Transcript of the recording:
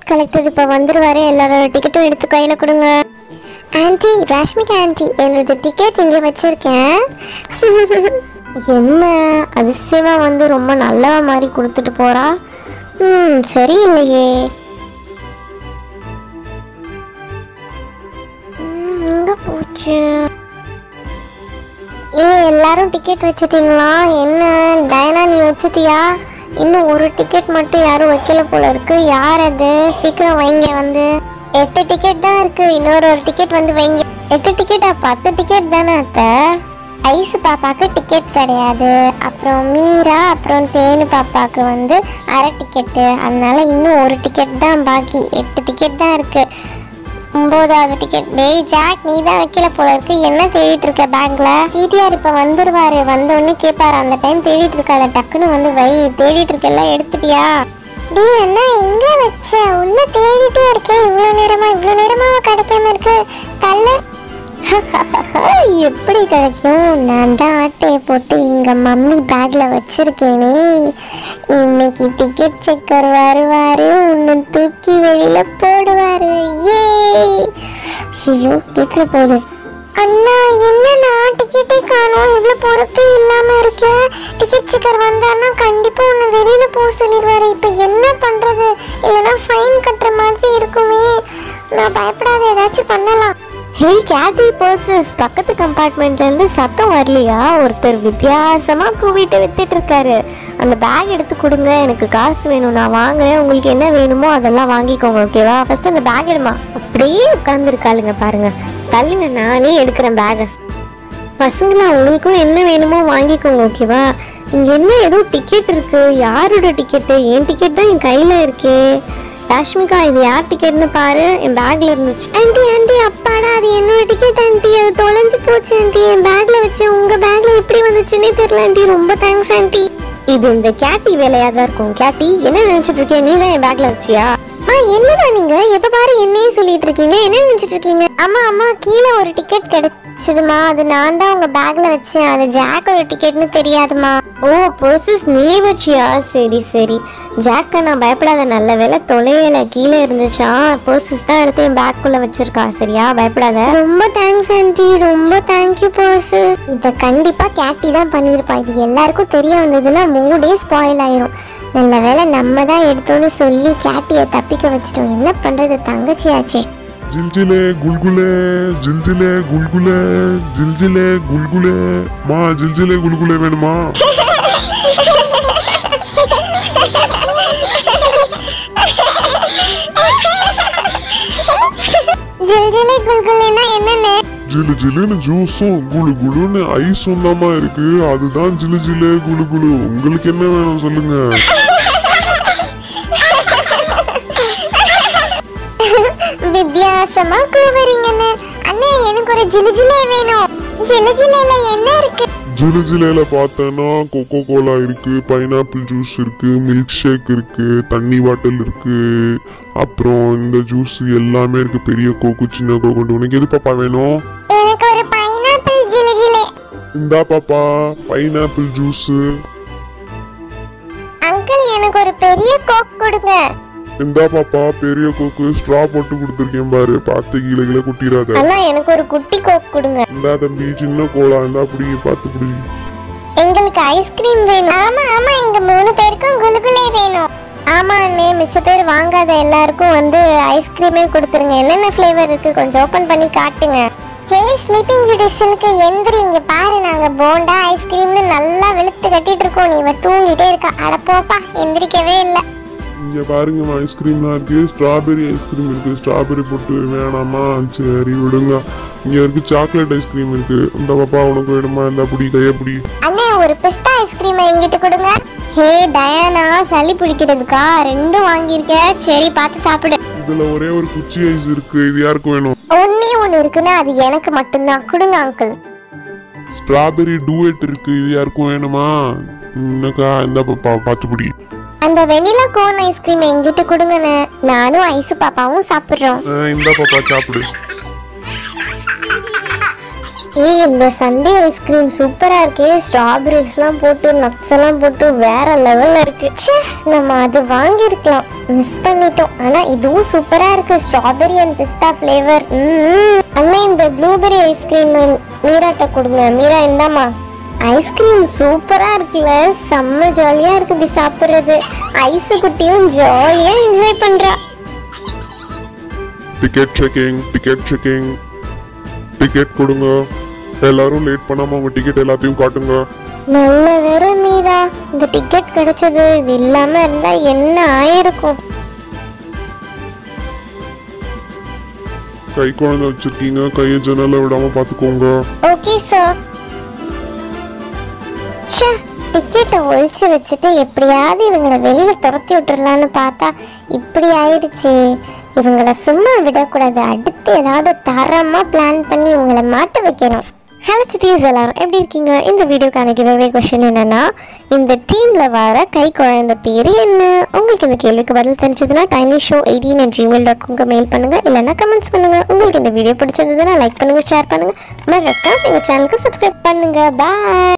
ticket collector இப்போ வந்துருவாரு எல்லாரோட டிக்கெட்டும் எடுத்து கையில் கொடுங்க ஆன்ட்டி ராஷ்மிகா ஆன்ட்டி என்னோட டிக்கெட் இங்கே வச்சிருக்கேன் என்ன அதிசயமா வந்து ரொம்ப நல்லவ மாதிரி கொடுத்துட்டு போறா ம் சரியில்லையே ம், எங்க போச்சு ஏ எல்லாரும் டிக்கெட் வச்சிட்டீங்களா என்ன டயனா நீ வச்சிட்டியா இன்னும் ஒரு டிக்கெட் மட்டும் யாரும் வைக்கல போல இருக்கு யார் அது சீக்கிரம் வைங்க வந்து எட்டு டிக்கெட் தான் இருக்கு இன்னொரு ஒரு டிக்கெட் வந்து வைங்க எட்டு டிக்கெட்டா பத்து டிக்கெட் தானே அத்தை ஐஸ் பாப்பாக்கு டிக்கெட் கிடையாது அப்புறம் மீரா அப்புறம் தேனு பாப்பாக்கு வந்து அரை டிக்கெட்டு அதனால இன்னும் ஒரு டிக்கெட் தான் பாக்கி எட்டு டிக்கெட் தான் இருக்கு ஒன்பதாவது டிக்கெட் டேய் ஜாக் நீ தான் வைக்கல போல இருக்கு என்ன தேடிட்டு இருக்க பேக்ல டிடிஆர் இப்ப வந்துருவாரு வந்த உடனே கேட்பாரு அந்த டைம் தேடிட்டு இருக்காத டக்குன்னு வந்து வை தேடிட்டு இருக்கல எடுத்துட்டியா டேய் அண்ணா எங்க வச்ச உள்ள தேடிட்டே இருக்கேன் இவ்வளவு நேரமா இவ்வளவு நேரமா கிடைக்காம இருக்கு தள்ள எப்படி கிடைக்கும் நான் தான் ஆட்டையை போட்டு எங்க மம்மி பேக்ல வச்சிருக்கேனே இன்னைக்கு டிக்கெட் செக்கர் வருவாரு உன்னை தூக்கி வெளியில போடுவாரு ஏ ஐயோ கேட்கல போகுது அண்ணா என்னண்ணா டிக்கெட்டே காணோம் இவ்வளோ பொறுப்பே இல்லாம இருக்க டிக்கெட் செக்கர் வந்தான்னா கண்டிப்பா உன்னை வெளியில போக சொல்லிடுவாரு இப்போ என்ன பண்றது இல்லைன்னா ஃபைன் கட்டுற மாதிரி இருக்குமே நான் பயப்படாத ஏதாச்சும் பண்ணலாம் ஹே கேட்டி பர்சஸ் பக்கத்து கம்பார்ட்மெண்ட்ல இருந்து சத்தம் வரலையா ஒருத்தர் வித்தியாசமா கூவிட்டு வித்துட்டு இருக்காரு அந்த பேக் எடுத்து கொடுங்க எனக்கு காசு வேணும் நான் வாங்குறேன் உங்களுக்கு என்ன வேணுமோ அதெல்லாம் வாங்கிக்கோங்க ஓகேவா ஃபர்ஸ்ட் அந்த பேக் எடுமா அப்படியே உட்காந்துருக்காளுங்க பாருங்க தள்ளுங்க நானே எடுக்கிறேன் பேகை பசங்களா உங்களுக்கும் என்ன வேணுமோ வாங்கிக்கோங்க ஓகேவா இங்க என்ன ஏதோ டிக்கெட் இருக்கு யாரோட டிக்கெட்டு என் டிக்கெட் தான் என் கையில இருக்கே ராஷ்மிகா இது யார் டிக்கெட்னு பாரு என் பேக்ல இருந்துச்சு ஆண்டி ஆண்டி அப்பாடா அது என்னோட டிக்கெட் ஆண்டி அது தொலைஞ்சு போச்சு ஆண்டி என் பேக்ல வச்சு உங்க பேக்ல எப்படி வந்துச்சுன்னே தெரியல ஆண்டி ரொம்ப தேங்க்ஸ் ஆண்டி இது இந்த கேட்டி வேலையா தான் இருக்கும் கேட்டி என்ன நினைச்சிட்டு இருக்கேன் நீ தான் என் பேக்ல வச்சியா அம்மா என்னடா நீங்க எப்ப பாரு என்னையே சொல்லிட்டு இருக்கீங்க என்ன நினைச்சிட்டு இருக்கீங்க அம்மா அம்மா கீழே ஒரு டிக்கெட் கிடைச்சதுமா அது நான் தான் உங்க பேக்ல வச்சேன் அது ஜாக்கோட டிக்கெட்னு தெரியாதுமா ஓ பர்சஸ் நீ வச்சியா சரி சரி ஜாக்க நான் பயப்படாத நல்ல வேலை தொலையில கீழே இருந்துச்சா பர்சஸ் தான் எடுத்து என் பேக்குள்ள வச்சிருக்கா சரியா பயப்படாத ரொம்ப தேங்க்ஸ் ஆண்டி ரொம்ப தேங்க்யூ பர்சஸ் இதை கண்டிப்பா கேட்டி தான் பண்ணியிருப்பா இது எல்லாருக்கும் தெரிய வந்ததுன்னா மூடே ஸ்பாயில் ஆயிரும் நல்ல வேளை நம்ம தான் எடுத்தோன்னு சொல்லி கேட்டியை தப்பிக்க வச்சிட்டோம் என்ன பண்றது தங்கச்சியாச்சே ஜில்ஜிலே குல்குலே ஜில்ஜிலே குல்குலே ஜில்ஜிலே குல்குலே மா ஜில்ஜிலே குல்குலே வேணுமா ஜில்ஜிலே குல்குல்னா என்னன்னு ஜிலு ஜிலுன்னு ஜூஸும் குளு குளுன்னு ஐஸும் தாம்மா இருக்கு அதுதான் ஜிலு ஜிலே குளு குளு உங்களுக்கு என்ன வேணும் சொல்லுங்க வித்தியாசமா கூவுறீங்கன்னு அண்ணே எனக்கு ஒரு ஜிலுஜிலே வேணும் ஜிலுஜிலேல என்ன இருக்கு ஜிலு ஜிலேல பார்த்தேன்னா கொக்கோ கோலா இருக்கு பைனாப்பிள் ஜூஸ் இருக்கு மில்க் ஷேக் இருக்கு தண்ணி பாட்டில் இருக்கு அப்புறம் இந்த ஜூஸ் எல்லாமே இருக்கு பெரிய கோக்கு சின்ன கோக்கு உனக்கு எது பாப்பா வேணும் எனக்கு ஒரு பைனாப்பிள் ஜிலுஜிலே இந்தா பாப்பா பைனாப்பிள் ஜூஸ் அங்கிள் எனக்கு ஒரு பெரிய கோக் கொடுங்க இந்தா பாப்பா பெரிய கோக்கு ஸ்ட்ரா போட்டு கொடுத்துருக்கேன் பாரு பார்த்து கீழே கீழே குட்டிடாத அண்ணா எனக்கு ஒரு குட்டி கோக் கொடுங்க இந்தா தம்பி சின்ன கோலா இந்தா புடி பார்த்து புடி எங்களுக்கு ஐஸ்கிரீம் வேணும் ஆமா ஆமா எங்க மூணு பேருக்கும் குலுகுலே வேணும் ஆமா அண்ணே மிச்ச பேர் வாங்காத எல்லாருக்கும் வந்து ஐஸ்கிரீமே கொடுத்துருங்க என்னென்ன ஃப்ளேவர் இருக்கு கொஞ்சம் ஓபன் பண்ணி காட்டுங்க ஹே ஸ்லீப்பிங் பியூட்டி சில்க்கு எந்திரி இங்க பாரு நாங்க போண்டா ஐஸ்கிரீம்னு நல்லா வெளுத்து கட்டிட்டு இருக்கோம் நீ இவ தூங்கிட்டே இருக்கா அட போப்பா எந்திரிக்கவே இல்லை இங்க பாருங்க ஐஸ்கிரீம்லாம் இருக்கு ஸ்ட்ராபெரி ஐஸ்கிரீம் இருக்கு ஸ்ட்ராபெரி போட்டு வேணாமா சரி விடுங்க இங்க இருக்கு சாக்லேட் ஐஸ்கிரீம் இருக்கு இந்த பாப்பா உனக்கு வேணுமா இந்த புடி கைய புடி அண்ணே ஒரு பிஸ்தா ஐஸ்கிரீம் எங்கிட்ட கொடுங்க ஹே டயானா சளி பிடிக்கிறதுக்கா ரெண்டும் வாங்கியிருக்கேன் சரி பார்த்து சாப்பிடு இதுல ஒரே ஒரு குச்சி ஐஸ் இருக்கு இது யாருக்கு வேணும் ஒன்னே ஒன்று இருக்குன்னா அது எனக்கு மட்டும்தான் கொடுங்க அங்கிள் ஸ்ட்ராபெரி டூயட் இருக்கு இது யாருக்கும் வேணுமா இன்னக்கா இந்த பாப்பா பார்த்து புடி அந்த வெனிலா கோன் ஐஸ்கிரீம் எங்கிட்ட கொடுங்கண்ணே நானும் ஐசு பாப்பாவும் சாப்பிட்றோம் ஆ, இந்த பாப்பா சாப்பிடு ஏய் இந்த சண்டே ஐஸ்கிரீம் சூப்பரா இருக்கே ஸ்ட்ராபெரிஸ்லாம் போட்டு நட்ஸ் எல்லாம் போட்டு வேற லெவல்ல இருக்கு ச்சே நம்ம அது வாங்கியிருக்கலாம் மிஸ் பண்ணிட்டோம் ஆனா இதுவும் சூப்பரா இருக்கு ஸ்ட்ராபெரி அண்ட் பிஸ்தா ஃப்ளேவர் அண்ணா இந்த ப்ளூபெரி ஐஸ்கிரீம் மீராட்ட கொடுங்க மீரா இந்தாம்மா ஐஸ்கிரீம் சூப்பரா இருக்குல்ல செம்ம ஜாலியா இருக்கு இப்படி சாப்பிடுறது ஐஸ் குட்டியும் ஜாலியா என்ஜாய் பண்றா ticket checking ticket checking ticket கொடுங்க எல்லாரும் லேட் பண்ணாம உங்க டிக்கெட் எல்லாத்தையும் காட்டுங்க நல்ல வேற மீரா இந்த டிக்கெட் கிடைச்சது இது இல்லாம இருந்தா என்ன ஆயிருக்கும் கை குழந்தை வச்சிருக்கீங்க கையை ஜன்னல விடாம பாத்துக்கோங்க ஓகே சார் ச்சே டிக்கெட்டை ஒழிச்சு வச்சுட்டு எப்படியாவது இவங்களை வெளியில துரத்தி விட்டுறலான்னு பார்த்தா இப்படி ஆயிடுச்சு இவங்கள சும்மா விடக்கூடாது அடுத்து ஏதாவது தரமா பிளான் பண்ணி இவங்களை மாட்ட வைக்கணும் ஹலோ சிட்டிஸ் எல்லாரும் எப்படி இருக்கீங்க இந்த வீடியோக்கான கிவ்அவே கொஷின் என்னன்னா இந்த டீம்ல வர கை குழந்தை பேர் என்ன உங்களுக்கு இந்த கேள்விக்கு பதில் தெரிஞ்சதுன்னா tiny show eighteen at Gmail dot காம்க்கு மெயில் பண்ணுங்க இல்லைன்னா கமெண்ட்ஸ் பண்ணுங்க உங்களுக்கு இந்த வீடியோ பிடிச்சிருந்ததுன்னா லைக் பண்ணுங்க ஷேர் பண்ணுங்க மறக்காம எங்க சேனலுக்கு சப்ஸ்கிரைப் பண்ணுங்க பாய்